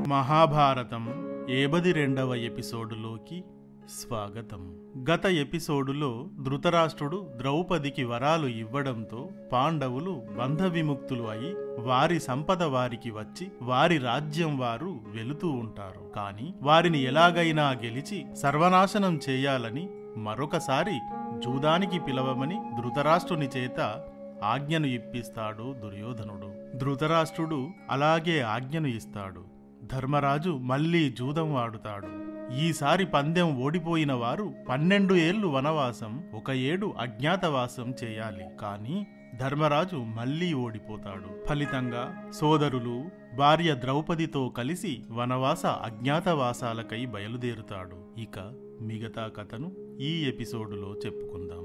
మహాభారతం ఏబది రెండవ ఎపిసోడులోకి స్వాగతం గత ఎపిసోడులో ధృతరాష్ట్రుడు ద్రౌపదికి వరాలు ఇవ్వడంతో పాండవులు బంధ విముక్తులు అయి వారి సంపద వారికి వచ్చి వారి రాజ్యం వారు వెళుతూ ఉంటారు కాని వారిని ఎలాగైనా గెలిచి సర్వనాశనం చేయాలని మరొకసారి జూదానికి పిలవమని ధృతరాష్ట్రుని చేత ఆజ్ఞను ఇప్పిస్తాడు దుర్యోధనుడు ధృతరాష్ట్రుడు అలాగే ఆజ్ఞను ఇస్తాడు ధర్మరాజు మళ్ళీ జూదం ఆడుతాడు ఈసారి పందెం ఓడిపోయిన వారు పన్నెండు ఏళ్లు వనవాసం ఒక ఏడు అజ్ఞాతవాసం చేయాలి కానీ ధర్మరాజు మళ్ళీ ఓడిపోతాడు ఫలితంగా సోదరులు భార్య ద్రౌపదితో కలిసి వనవాస అజ్ఞాతవాసాలకై బయలుదేరుతాడు ఇక మిగతా కథను ఈ ఎపిసోడులో చెప్పుకుందాం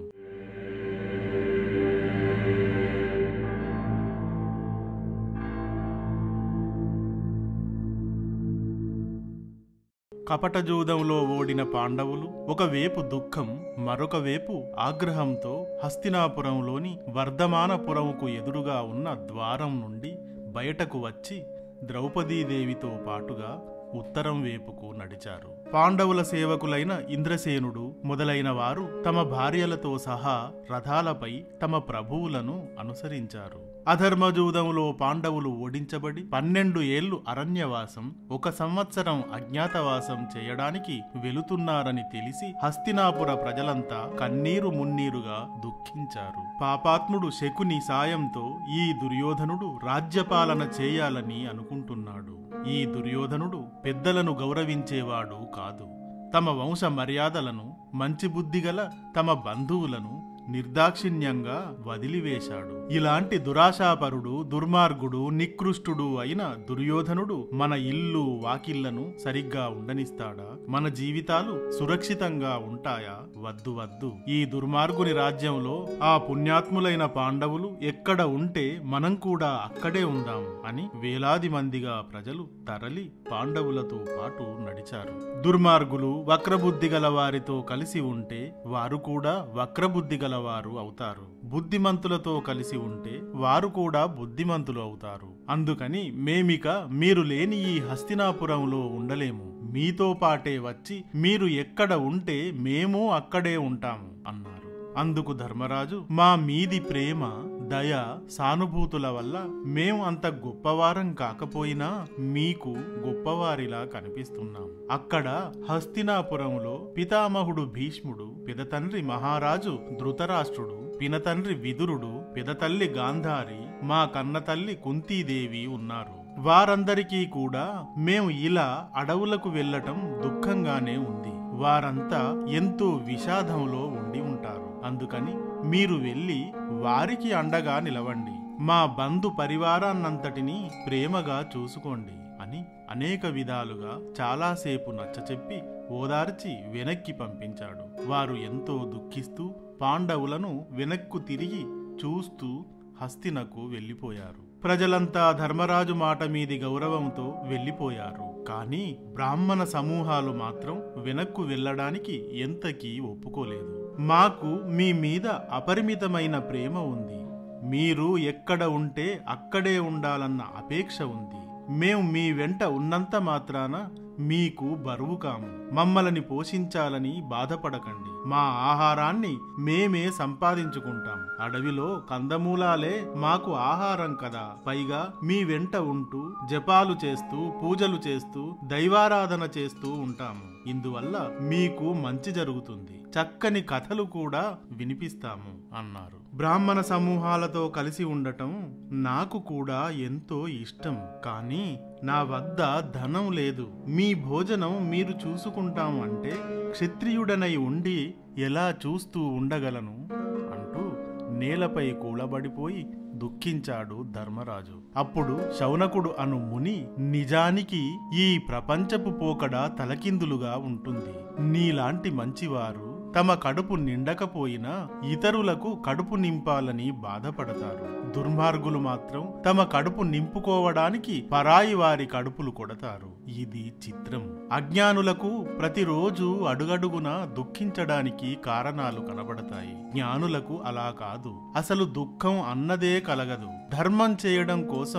కపటజూదంలో ఓడిన పాండవులు ఒకవేపు దుఃఖం మరొక వైపు ఆగ్రహంతో హస్తినాపురంలోని వర్ధమానపురముకు ఎదురుగా ఉన్న ద్వారం నుండి బయటకు వచ్చి ద్రౌపదీదేవితో పాటుగా ఉత్తరం వైపుకు నడిచారు పాండవుల సేవకులైన ఇంద్రసేనుడు మొదలైన వారు తమ భార్యలతో సహా రథాలపై తమ ప్రభువులను అనుసరించారు అధర్మజూదంలో పాండవులు ఓడించబడి పన్నెండు ఏళ్లు అరణ్యవాసం ఒక సంవత్సరం అజ్ఞాతవాసం చేయడానికి వెళుతున్నారని తెలిసి హస్తినాపుర ప్రజలంతా కన్నీరు మున్నీరుగా దుఃఖించారు పాపాత్ముడు శకుని సాయంతో ఈ దుర్యోధనుడు రాజ్యపాలన చేయాలని అనుకుంటున్నాడు ఈ దుర్యోధనుడు పెద్దలను గౌరవించేవాడు కాదు తమ వంశ మర్యాదలను మంచి బుద్ధిగల తమ బంధువులను నిర్దాక్షిణ్యంగా వదిలివేశాడు ఇలాంటి దురాశాపరుడు దుర్మార్గుడు నికృష్టుడు అయిన దుర్యోధనుడు మన ఇల్లు వాకిళ్లను సరిగ్గా ఉండనిస్తాడా మన జీవితాలు సురక్షితంగా ఉంటాయా వద్దు వద్దు ఈ దుర్మార్గుని రాజ్యంలో ఆ పుణ్యాత్ములైన పాండవులు ఎక్కడ ఉంటే మనం కూడా అక్కడే ఉందాం అని వేలాది మందిగా ప్రజలు తరలి పాండవులతో పాటు నడిచారు దుర్మార్గులు వక్రబుద్ధి గల వారితో కలిసి ఉంటే వారు కూడా వక్రబుద్ధి గలవారు అవుతారు బుద్ధిమంతులతో కలిసి ఉంటే వారు కూడా బుద్ధిమంతులు అవుతారు అందుకని మేమిక మీరు లేని ఈ హస్తినాపురంలో ఉండలేము మీతో పాటే వచ్చి మీరు ఎక్కడ ఉంటే మేము అక్కడే ఉంటాము అన్నారు అందుకు ధర్మరాజు మా మీది ప్రేమ దయ సానుభూతుల వల్ల మేము అంత గొప్పవారం కాకపోయినా మీకు గొప్పవారిలా కనిపిస్తున్నాం అక్కడ హస్తినాపురంలో పితామహుడు భీష్ముడు పిదతండ్రి మహారాజు ధృతరాష్ట్రుడు పినతండ్రి విదురుడు పిదతల్లి గాంధారి మా కన్నతల్లి కుంతీదేవి ఉన్నారు వారందరికీ కూడా మేము ఇలా అడవులకు వెళ్ళటం దుఃఖంగానే ఉంది వారంతా ఎంతో విషాదంలో ఉండి ఉంటారు అందుకని మీరు వెళ్ళి వారికి అండగా నిలవండి మా బంధు పరివారాన్నంతటినీ ప్రేమగా చూసుకోండి అని అనేక విధాలుగా చాలాసేపు నచ్చచెప్పి ఓదార్చి వెనక్కి పంపించాడు వారు ఎంతో దుఃఖిస్తూ పాండవులను వెనక్కు తిరిగి చూస్తూ హస్తినకు వెళ్ళిపోయారు ప్రజలంతా ధర్మరాజు మాట మీది గౌరవంతో వెళ్ళిపోయారు కానీ బ్రాహ్మణ సమూహాలు మాత్రం వెనక్కు వెళ్ళడానికి ఎంతకీ ఒప్పుకోలేదు మాకు మీ మీద అపరిమితమైన ప్రేమ ఉంది మీరు ఎక్కడ ఉంటే అక్కడే ఉండాలన్న అపేక్ష ఉంది మేము మీ వెంట ఉన్నంత మాత్రాన మీకు బరువు కాము మమ్మల్ని పోషించాలని బాధపడకండి మా ఆహారాన్ని మేమే సంపాదించుకుంటాం అడవిలో కందమూలాలే మాకు ఆహారం కదా పైగా మీ వెంట ఉంటూ జపాలు చేస్తూ పూజలు చేస్తూ దైవారాధన చేస్తూ ఉంటాము ఇందువల్ల మీకు మంచి జరుగుతుంది చక్కని కథలు కూడా వినిపిస్తాము అన్నారు బ్రాహ్మణ సమూహాలతో కలిసి ఉండటం నాకు కూడా ఎంతో ఇష్టం కానీ నా వద్ద ధనం లేదు మీ భోజనం మీరు చూసుకుంటాం అంటే క్షత్రియుడనై ఉండి ఎలా చూస్తూ ఉండగలను అంటూ నేలపై కూలబడిపోయి దుఃఖించాడు ధర్మరాజు అప్పుడు శౌనకుడు అను ముని నిజానికి ఈ ప్రపంచపు పోకడ తలకిందులుగా ఉంటుంది నీలాంటి మంచివారు తమ కడుపు నిండకపోయినా ఇతరులకు కడుపు నింపాలని బాధపడతారు దుర్మార్గులు మాత్రం తమ కడుపు నింపుకోవడానికి పరాయి వారి కడుపులు కొడతారు ఇది చిత్రం అజ్ఞానులకు ప్రతిరోజు అడుగడుగున దుఃఖించడానికి కారణాలు కనబడతాయి జ్ఞానులకు అలా కాదు అసలు దుఃఖం అన్నదే కలగదు ధర్మం చేయడం కోసం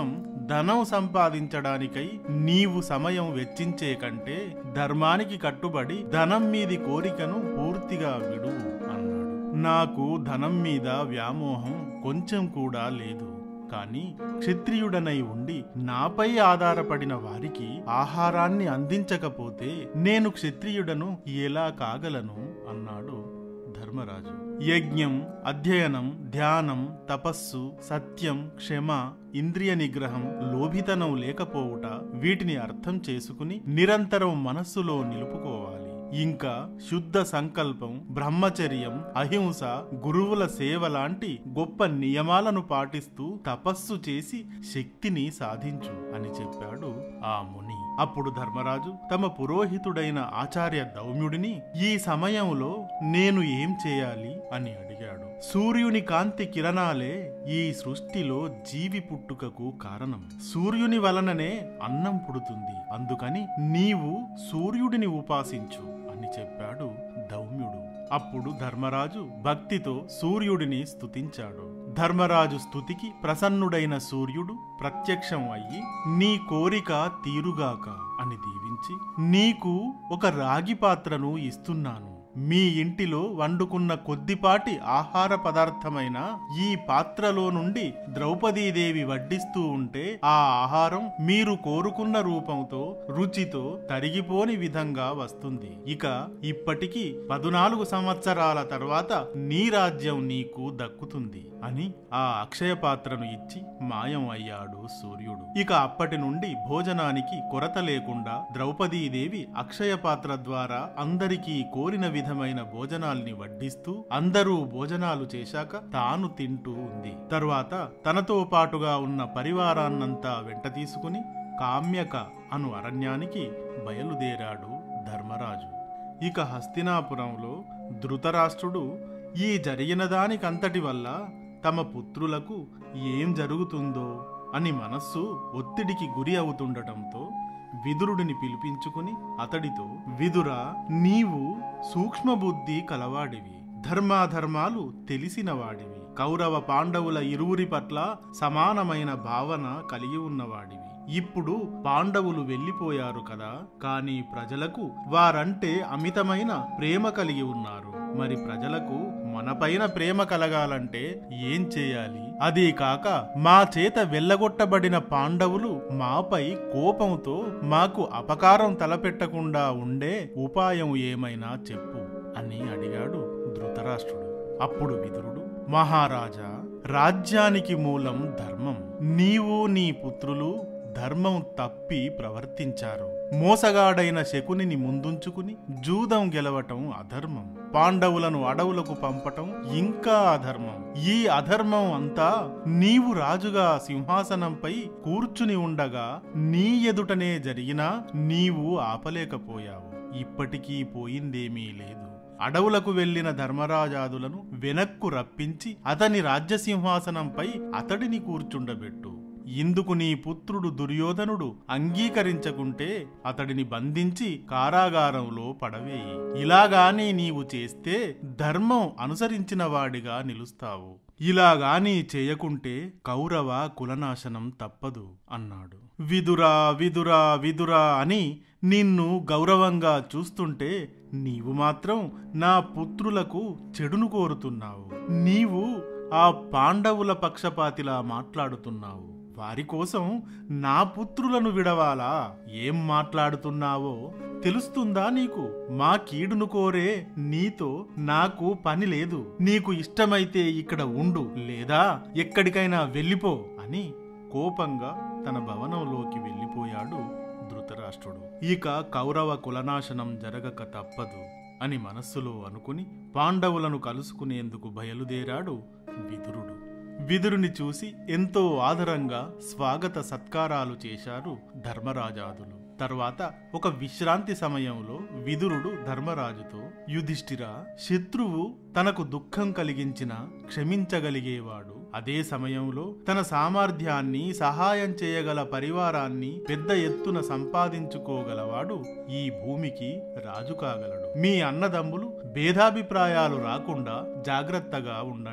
ధనం సంపాదించడానికై నీవు సమయం వెచ్చించే కంటే ధర్మానికి కట్టుబడి ధనం మీది కోరికను పూర్తిగా విడువు అన్నాడు నాకు ధనం మీద వ్యామోహం కొంచెం కూడా లేదు కాని క్షత్రియుడనై ఉండి నాపై ఆధారపడిన వారికి ఆహారాన్ని అందించకపోతే నేను క్షత్రియుడను ఎలా కాగలను అన్నాడు ధర్మరాజు యజ్ఞం అధ్యయనం ధ్యానం తపస్సు సత్యం క్షమ ఇంద్రియ నిగ్రహం లోభితనం లేకపోవుట వీటిని అర్థం చేసుకుని నిరంతరం మనస్సులో నిలుపుకోవాలి ఇంకా శుద్ధ సంకల్పం బ్రహ్మచర్యం అహింస గురువుల సేవ లాంటి గొప్ప నియమాలను పాటిస్తూ తపస్సు చేసి శక్తిని సాధించు అని చెప్పాడు ఆ ముని అప్పుడు ధర్మరాజు తమ పురోహితుడైన ఆచార్య దౌమ్యుడిని ఈ సమయంలో నేను ఏం చేయాలి అని అడిగాడు సూర్యుని కాంతి కిరణాలే ఈ సృష్టిలో జీవి పుట్టుకకు కారణం సూర్యుని వలననే అన్నం పుడుతుంది అందుకని నీవు సూర్యుడిని ఉపాసించు అని చెప్పాడు దౌమ్యుడు అప్పుడు ధర్మరాజు భక్తితో సూర్యుడిని స్తుతించాడు ధర్మరాజు స్తుతికి ప్రసన్నుడైన సూర్యుడు ప్రత్యక్షం అయ్యి నీ కోరిక తీరుగాక అని దీవించి నీకు ఒక రాగి పాత్రను ఇస్తున్నాను మీ ఇంటిలో వండుకున్న కొద్దిపాటి ఆహార పదార్థమైన ఈ పాత్రలో నుండి ద్రౌపదీదేవి వడ్డిస్తూ ఉంటే ఆ ఆహారం మీరు కోరుకున్న రూపంతో రుచితో తరిగిపోని విధంగా వస్తుంది ఇక ఇప్పటికి పదునాలుగు సంవత్సరాల తర్వాత నీ రాజ్యం నీకు దక్కుతుంది అని ఆ అక్షయ పాత్రను ఇచ్చి మాయం అయ్యాడు సూర్యుడు ఇక అప్పటి నుండి భోజనానికి కొరత లేకుండా ద్రౌపదీదేవి అక్షయ పాత్ర ద్వారా అందరికీ కోరిన విధమైన భోజనాల్ని వడ్డిస్తూ అందరూ భోజనాలు చేశాక తాను తింటూ ఉంది తరువాత తనతో పాటుగా ఉన్న పరివారాన్నంతా వెంట తీసుకుని కామ్యక అను అరణ్యానికి బయలుదేరాడు ధర్మరాజు ఇక హస్తినాపురంలో ధృతరాష్ట్రుడు ఈ జరిగిన దానికంతటి వల్ల తమ పుత్రులకు ఏం జరుగుతుందో అని మనస్సు ఒత్తిడికి గురి అవుతుండటంతో విదురుడిని పిలిపించుకుని అతడితో విదుర నీవు సూక్ష్మబుద్ధి కలవాడివి ధర్మాధర్మాలు తెలిసిన వాడివి కౌరవ పాండవుల ఇరువురి పట్ల సమానమైన భావన కలిగి ఉన్నవాడివి ఇప్పుడు పాండవులు వెళ్ళిపోయారు కదా కానీ ప్రజలకు వారంటే అమితమైన ప్రేమ కలిగి ఉన్నారు మరి ప్రజలకు మనపైన ప్రేమ కలగాలంటే ఏం చేయాలి అదీ కాక మా చేత వెళ్ళగొట్టబడిన పాండవులు మాపై కోపంతో మాకు అపకారం తలపెట్టకుండా ఉండే ఉపాయం ఏమైనా చెప్పు అని అడిగాడు ధృతరాష్ట్రుడు అప్పుడు విదురుడు మహారాజా రాజ్యానికి మూలం ధర్మం నీవు నీ పుత్రులు ధర్మం తప్పి ప్రవర్తించారు మోసగాడైన శకునిని ముందుంచుకుని జూదం గెలవటం అధర్మం పాండవులను అడవులకు పంపటం ఇంకా అధర్మం ఈ అధర్మం అంతా నీవు రాజుగా సింహాసనంపై కూర్చుని ఉండగా నీ ఎదుటనే జరిగినా నీవు ఆపలేకపోయావు ఇప్పటికీ పోయిందేమీ లేదు అడవులకు వెళ్లిన ధర్మరాజాదులను వెనక్కు రప్పించి అతని రాజ్యసింహాసనంపై అతడిని కూర్చుండబెట్టు ఇందుకు నీ పుత్రుడు దుర్యోధనుడు అంగీకరించకుంటే అతడిని బంధించి కారాగారంలో పడవేయి ఇలాగాని నీవు చేస్తే ధర్మం అనుసరించిన వాడిగా నిలుస్తావు ఇలాగాని చేయకుంటే కౌరవ కులనాశనం తప్పదు అన్నాడు విదురా విదురా విదురా అని నిన్ను గౌరవంగా చూస్తుంటే నీవు మాత్రం నా పుత్రులకు చెడును కోరుతున్నావు నీవు ఆ పాండవుల పక్షపాతిలా మాట్లాడుతున్నావు వారి కోసం నా పుత్రులను విడవాలా ఏం మాట్లాడుతున్నావో తెలుస్తుందా నీకు మా కీడును కోరే నీతో నాకు పని లేదు నీకు ఇష్టమైతే ఇక్కడ ఉండు లేదా ఎక్కడికైనా వెళ్ళిపో అని కోపంగా తన భవనంలోకి వెళ్ళిపోయాడు ధృతరాష్ట్రుడు ఇక కౌరవ కులనాశనం జరగక తప్పదు అని మనస్సులో అనుకుని పాండవులను కలుసుకునేందుకు బయలుదేరాడు విదురుడు విదురుని చూసి ఎంతో ఆదరంగా స్వాగత సత్కారాలు చేశారు ధర్మరాజాదులు తర్వాత ఒక విశ్రాంతి సమయంలో విదురుడు ధర్మరాజుతో యుధిష్ఠిర శత్రువు తనకు దుఃఖం కలిగించిన క్షమించగలిగేవాడు అదే సమయంలో తన సామర్థ్యాన్ని సహాయం చేయగల పరివారాన్ని పెద్ద ఎత్తున సంపాదించుకోగలవాడు ఈ భూమికి రాజు కాగలడు మీ అన్నదమ్ములు భేదాభిప్రాయాలు రాకుండా జాగ్రత్తగా ఉండండి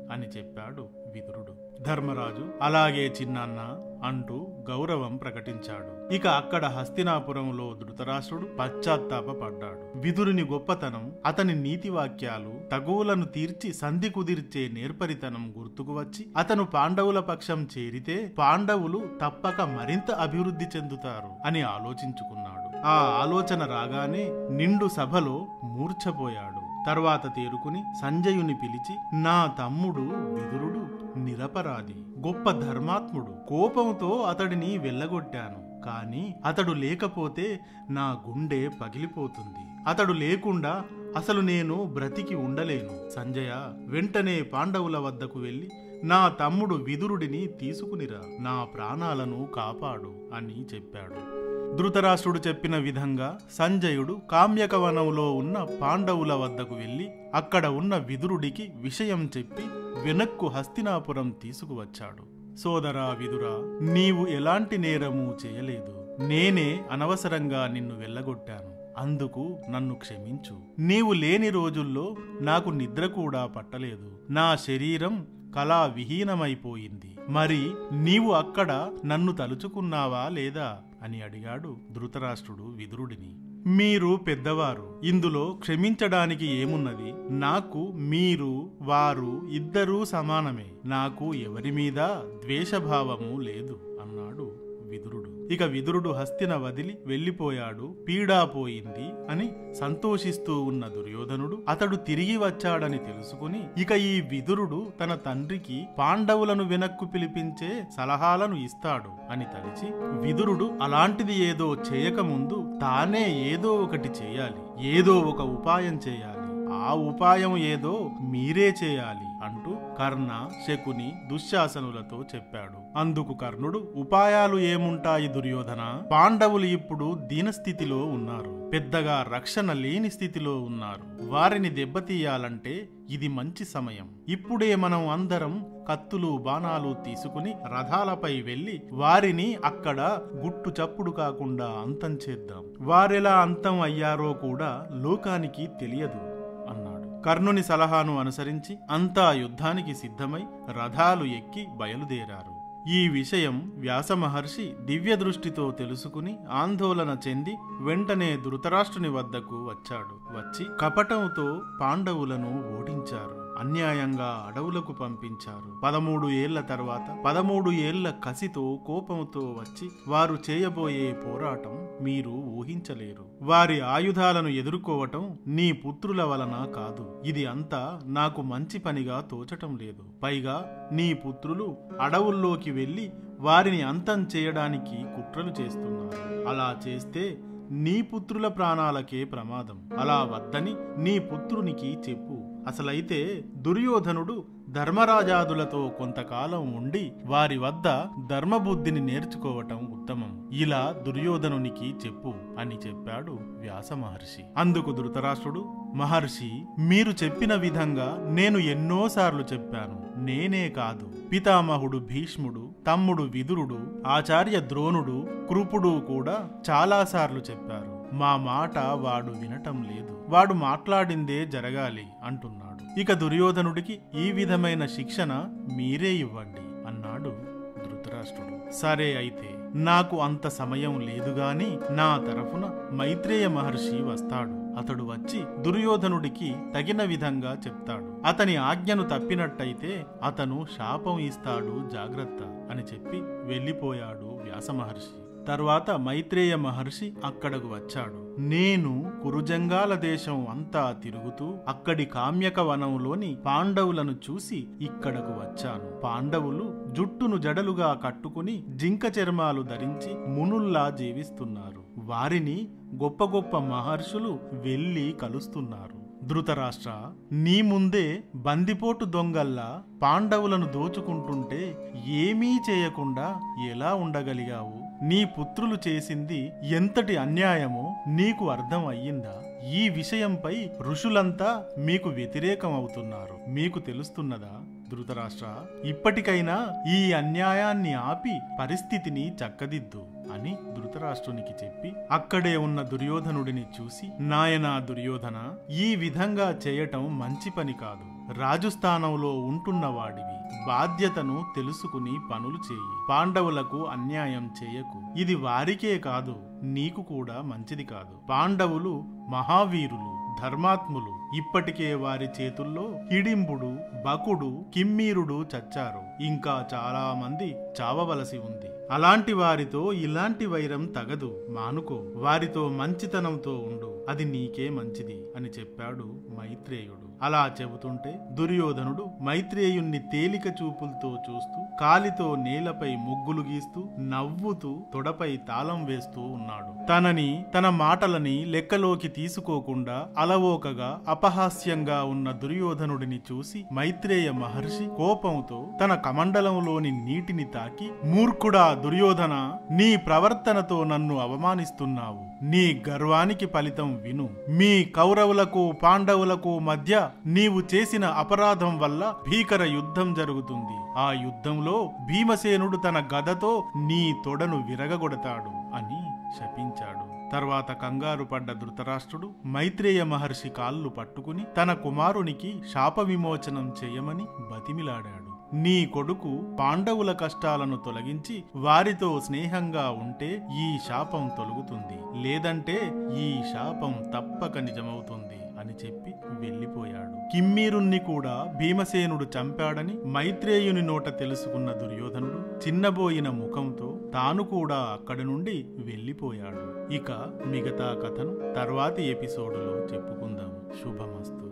అని చెప్పాడు విదురుడు ధర్మరాజు అలాగే చిన్నాన్న అంటూ గౌరవం ప్రకటించాడు ఇక అక్కడ హస్తినాపురంలో ధృతరాష్ట్రుడు పశ్చాత్తాపపడ్డాడు విదురుని గొప్పతనం అతని నీతి వాక్యాలు తగువులను తీర్చి సంధి కుదిర్చే నేర్పరితనం గుర్తుకు వచ్చి అతను పాండవుల పక్షం చేరితే పాండవులు తప్పక మరింత అభివృద్ధి చెందుతారు అని ఆలోచించుకున్నాడు ఆ ఆలోచన రాగానే నిండు సభలో మూర్ఛపోయాడు తర్వాత తేరుకుని సంజయుని పిలిచి నా తమ్ముడు విదురుడు నిరపరాధి గొప్ప ధర్మాత్ముడు కోపంతో అతడిని వెళ్ళగొట్టాను కాని అతడు లేకపోతే నా గుండె పగిలిపోతుంది అతడు లేకుండా అసలు నేను బ్రతికి ఉండలేను సంజయ వెంటనే పాండవుల వద్దకు వెళ్ళి నా తమ్ముడు విదురుడిని తీసుకునిరా నా ప్రాణాలను కాపాడు అని చెప్పాడు ధృతరాష్ట్రుడు చెప్పిన విధంగా సంజయుడు కామ్యకవనంలో ఉన్న పాండవుల వద్దకు వెళ్ళి అక్కడ ఉన్న విదురుడికి విషయం చెప్పి వెనక్కు హస్తినాపురం తీసుకువచ్చాడు సోదరా విదురా నీవు ఎలాంటి నేరము చేయలేదు నేనే అనవసరంగా నిన్ను వెళ్ళగొట్టాను అందుకు నన్ను క్షమించు నీవు లేని రోజుల్లో నాకు నిద్ర కూడా పట్టలేదు నా శరీరం కళా విహీనమైపోయింది మరి నీవు అక్కడ నన్ను తలుచుకున్నావా లేదా అని అడిగాడు ధృతరాష్ట్రుడు విదురుడిని మీరు పెద్దవారు ఇందులో క్షమించడానికి ఏమున్నది నాకు మీరు వారు ఇద్దరూ సమానమే నాకు ఎవరి మీద ద్వేషభావము లేదు అన్నాడు విదురుడు ఇక విదురుడు హస్తిన వదిలి వెళ్ళిపోయాడు పీడా పోయింది అని సంతోషిస్తూ ఉన్న దుర్యోధనుడు అతడు తిరిగి వచ్చాడని తెలుసుకుని ఇక ఈ విదురుడు తన తండ్రికి పాండవులను వెనక్కు పిలిపించే సలహాలను ఇస్తాడు అని తలిచి విదురుడు అలాంటిది ఏదో చేయకముందు తానే ఏదో ఒకటి చేయాలి ఏదో ఒక ఉపాయం చేయాలి ఆ ఉపాయం ఏదో మీరే చేయాలి అంటూ కర్ణ శకుని దుశ్శాసనులతో చెప్పాడు అందుకు కర్ణుడు ఉపాయాలు ఏముంటాయి దుర్యోధన పాండవులు ఇప్పుడు దీనస్థితిలో ఉన్నారు పెద్దగా రక్షణ లేని స్థితిలో ఉన్నారు వారిని దెబ్బతీయాలంటే ఇది మంచి సమయం ఇప్పుడే మనం అందరం కత్తులు బాణాలు తీసుకుని రథాలపై వెళ్లి వారిని అక్కడ గుట్టు చప్పుడు కాకుండా అంతం చేద్దాం వారెలా అంతం అయ్యారో కూడా లోకానికి తెలియదు అన్నాడు కర్ణుని సలహాను అనుసరించి అంతా యుద్ధానికి సిద్ధమై రథాలు ఎక్కి బయలుదేరారు ఈ విషయం వ్యాస మహర్షి దివ్య దృష్టితో తెలుసుకుని ఆందోళన చెంది వెంటనే ధృతరాష్ట్రుని వద్దకు వచ్చాడు వచ్చి కపటంతో పాండవులను ఓడించారు అన్యాయంగా అడవులకు పంపించారు పదమూడు ఏళ్ల తర్వాత పదమూడు ఏళ్ల కసితో కోపంతో వచ్చి వారు చేయబోయే పోరాటం మీరు ఊహించలేరు వారి ఆయుధాలను ఎదుర్కోవటం నీ పుత్రుల వలన కాదు ఇది అంతా నాకు మంచి పనిగా తోచటం లేదు పైగా నీ పుత్రులు అడవుల్లోకి వెళ్ళి వారిని అంతం చేయడానికి కుట్రలు చేస్తున్నారు అలా చేస్తే నీ పుత్రుల ప్రాణాలకే ప్రమాదం అలా వద్దని నీ పుత్రునికి చెప్పు అసలైతే దుర్యోధనుడు ధర్మరాజాదులతో కొంతకాలం ఉండి వారి వద్ద ధర్మబుద్ధిని నేర్చుకోవటం ఉత్తమం ఇలా దుర్యోధనునికి చెప్పు అని చెప్పాడు వ్యాస మహర్షి అందుకు ధృతరాష్ట్రుడు మహర్షి మీరు చెప్పిన విధంగా నేను ఎన్నోసార్లు చెప్పాను నేనే కాదు పితామహుడు భీష్ముడు తమ్ముడు విదురుడు ఆచార్య ద్రోణుడు కృపుడు కూడా చాలాసార్లు చెప్పారు మా మాట వాడు వినటం లేదు వాడు మాట్లాడిందే జరగాలి అంటున్నాడు ఇక దుర్యోధనుడికి ఈ విధమైన శిక్షణ మీరే ఇవ్వండి అన్నాడు ధృతరాష్ట్రుడు సరే అయితే నాకు అంత సమయం లేదు గాని నా తరఫున మైత్రేయ మహర్షి వస్తాడు అతడు వచ్చి దుర్యోధనుడికి తగిన విధంగా చెప్తాడు అతని ఆజ్ఞను తప్పినట్టయితే అతను శాపం ఇస్తాడు జాగ్రత్త అని చెప్పి వెళ్ళిపోయాడు వ్యాస మహర్షి తర్వాత మైత్రేయ మహర్షి అక్కడకు వచ్చాడు నేను కురుజంగాల దేశం అంతా తిరుగుతూ అక్కడి కామ్యక వనంలోని పాండవులను చూసి ఇక్కడకు వచ్చాను పాండవులు జుట్టును జడలుగా కట్టుకుని జింక చర్మాలు ధరించి మునుల్లా జీవిస్తున్నారు వారిని గొప్ప గొప్ప మహర్షులు వెళ్ళి కలుస్తున్నారు ధృతరాష్ట్ర నీ ముందే బందిపోటు దొంగల్లా పాండవులను దోచుకుంటుంటే ఏమీ చేయకుండా ఎలా ఉండగలిగావు నీ పుత్రులు చేసింది ఎంతటి అన్యాయమో నీకు అర్థం అయ్యిందా ఈ విషయంపై ఋషులంతా మీకు వ్యతిరేకం అవుతున్నారు మీకు తెలుస్తున్నదా ధృతరాష్ట్ర ఇప్పటికైనా ఈ అన్యాయాన్ని ఆపి పరిస్థితిని చక్కదిద్దు అని ధృతరాష్ట్రునికి చెప్పి అక్కడే ఉన్న దుర్యోధనుడిని చూసి నాయనా దుర్యోధన ఈ విధంగా చేయటం మంచి పని కాదు రాజు స్థానంలో ఉంటున్నవాడివి బాధ్యతను తెలుసుకుని పనులు చేయి పాండవులకు అన్యాయం చేయకు ఇది వారికే కాదు నీకు కూడా మంచిది కాదు పాండవులు మహావీరులు ధర్మాత్ములు ఇప్పటికే వారి చేతుల్లో హిడింబుడు బకుడు కిమ్మీరుడు చచ్చారు ఇంకా చాలా మంది చావవలసి ఉంది అలాంటి వారితో ఇలాంటి వైరం తగదు మానుకో వారితో మంచితనంతో ఉండు అది నీకే మంచిది అని చెప్పాడు మైత్రేయుడు అలా చెబుతుంటే దుర్యోధనుడు మైత్రేయుణ్ణి తేలిక చూపులతో చూస్తూ కాలితో నేలపై ముగ్గులు గీస్తూ నవ్వుతూ తొడపై తాళం వేస్తూ ఉన్నాడు తనని తన మాటలని లెక్కలోకి తీసుకోకుండా అలవోకగా అపహాస్యంగా ఉన్న దుర్యోధనుడిని చూసి మైత్రేయ మహర్షి కోపంతో తన కమండలంలోని నీటిని తాకి మూర్ఖుడా దుర్యోధన నీ ప్రవర్తనతో నన్ను అవమానిస్తున్నావు నీ గర్వానికి ఫలితం విను మీ కౌరవులకు పాండవులకు మధ్య నీవు చేసిన అపరాధం వల్ల భీకర యుద్ధం జరుగుతుంది ఆ యుద్ధంలో భీమసేనుడు తన గదతో నీ తొడను విరగగొడతాడు అని శపించాడు తర్వాత కంగారు పడ్డ ధృతరాష్ట్రుడు మైత్రేయ మహర్షి కాళ్ళు పట్టుకుని తన కుమారునికి శాప విమోచనం చేయమని బతిమిలాడాడు నీ కొడుకు పాండవుల కష్టాలను తొలగించి వారితో స్నేహంగా ఉంటే ఈ శాపం తొలగుతుంది లేదంటే ఈ శాపం తప్పక నిజమవుతుంది అని చెప్పి వెళ్ళిపోయాడు కిమ్మీరుణ్ణి కూడా భీమసేనుడు చంపాడని మైత్రేయుని నోట తెలుసుకున్న దుర్యోధనుడు చిన్నబోయిన ముఖంతో తాను కూడా అక్కడి నుండి వెళ్ళిపోయాడు ఇక మిగతా కథను తర్వాతి ఎపిసోడులో చెప్పుకుందాం శుభమస్తు